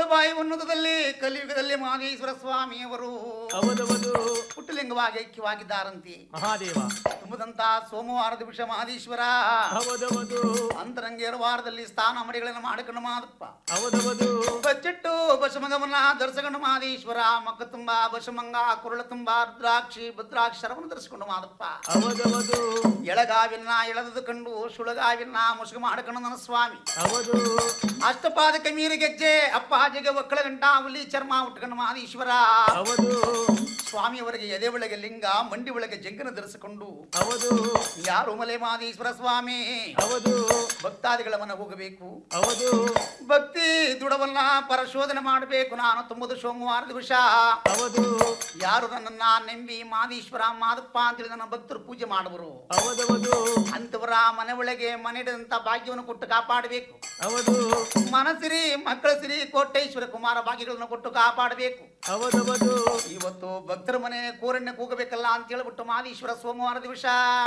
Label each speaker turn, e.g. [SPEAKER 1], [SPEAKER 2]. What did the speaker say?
[SPEAKER 1] ಬಾಯಿ ಉನ್ನತದಲ್ಲಿ ಕಲಿಯುಗದಲ್ಲಿ ಮಹದೇಶ್ವರ ಸ್ವಾಮಿಯವರು
[SPEAKER 2] ಹೌದೌದು
[SPEAKER 1] ಪುಟ್ಟಲಿಂಗವಾಗಿ ಐಕ್ಯವಾಗಿದ್ದಾರಂತೆ
[SPEAKER 2] ಮಹಾದೇವ
[SPEAKER 1] ತುಂಬದಂತ ಸೋಮವಾರದ ವಿಷ ಮಹದೇಶ್ವರ
[SPEAKER 2] ಹೌದೌದು
[SPEAKER 1] ಅಂತರಂಗೇರ ವಾರದಲ್ಲಿ ಸ್ಥಾನ ಮಡಿಗಳನ್ನು ಮಾಡಿಕೊಂಡು ಮಾದಪ್ಪ
[SPEAKER 2] ಹೌದೌದು
[SPEAKER 1] ಬಚ್ಚಿಟ್ಟು ಬಸಮಗಮನ ಧರಿಸಿಕೊಂಡು ಮಹದೇಶ್ವರ ಮಕ್ಕ ತುಂಬ ಬಸಮಂಗ ಕುರುಳ ತುಂಬ ರುದ್ರಾಕ್ಷಿ ಭದ್ರಾಕ್ಷರವನ್ನು ಧರಿಸಿಕೊಂಡು ಮಾದಪ್ಪ
[SPEAKER 2] ಹೌದೌದು
[SPEAKER 1] ಎಳಗಾವಿನ ಎಳೆದು ಕಂಡು ಸುಳಗಾವಿನ ಮುಸುಗ ಮಾಡಿಕೊಂಡು ನನ್ನ ಸ್ವಾಮಿ
[SPEAKER 2] ಹೌದು
[SPEAKER 1] ಅಷ್ಟಪಾದಕ ಮೀರಿ ಗೆಜ್ಜೆ ಅಪ್ಪಾಜಿಗೆ ಒಕ್ಕಳ ಗಂಟ ಹುಲಿ ಚರ್ಮ ಉಟ್ಕೊಂಡು ಮಹದೇಶ್ವರ
[SPEAKER 2] ಹೌದು
[SPEAKER 1] ಸ್ವಾಮಿಯವರಿಗೆ ಎದೆ ಒಳಗೆ ಲಿಂಗ ಮಂಡಿ ಒಳಗೆ ಜಂಗನ ಧರಿಸಿಕೊಂಡು
[SPEAKER 2] ಹೌದು
[SPEAKER 1] ಯಾರು ಮಲೆ ಮಹದೇಶ್ವರ ಸ್ವಾಮಿ
[SPEAKER 2] ಹೌದು
[SPEAKER 1] ಭಕ್ತಾದಿಗಳ ಮನ ಹೋಗಬೇಕು
[SPEAKER 2] ಹೌದು
[SPEAKER 1] ಭಕ್ತಿ ದೃಢವನ್ನ ಪರಶೋಧನೆ ಮಾಡಬೇಕು ನಾನು ತುಂಬದು ಸೋಮವಾರ ದಿವಸ
[SPEAKER 2] ಹೌದು
[SPEAKER 1] ಯಾರು ನನ್ನನ್ನ ನೆಂಬಿ ಮಾದೀಶ್ವರ ಮಾದಪ್ಪ ಅಂತೇಳಿ ನನ್ನ ಭಕ್ತರು ಪೂಜೆ ಮಾಡುವರು
[SPEAKER 2] ಹೌದೌದು
[SPEAKER 1] ಅಂತವರ ಮನೆ ಒಳಗೆ ಮನೆಯಿಡಂತ ಭಾಗ್ಯವನ್ನು ಕೊಟ್ಟು ಕಾಪಾಡಬೇಕು
[SPEAKER 2] ಹೌದು
[SPEAKER 1] ಮನಸಿರಿ ಮಕ್ಕಳ ಸಿರಿ ಕೋಟೇಶ್ವರ ಕುಮಾರ ಭಾಗ್ಯಗಳನ್ನು ಕೊಟ್ಟು ಕಾಪಾಡಬೇಕು
[SPEAKER 2] ಹೌದೌದು
[SPEAKER 1] ಇವತ್ತು ಭಕ್ತರ ಮನೆ ಕೋರಣ್ಯ ಕೂಗಬೇಕಲ್ಲ ಅಂತ ಹೇಳ್ಬಿಟ್ಟು ಮಾದೀಶ್ವರ ಸೋಮವಾರ ದಿವಸ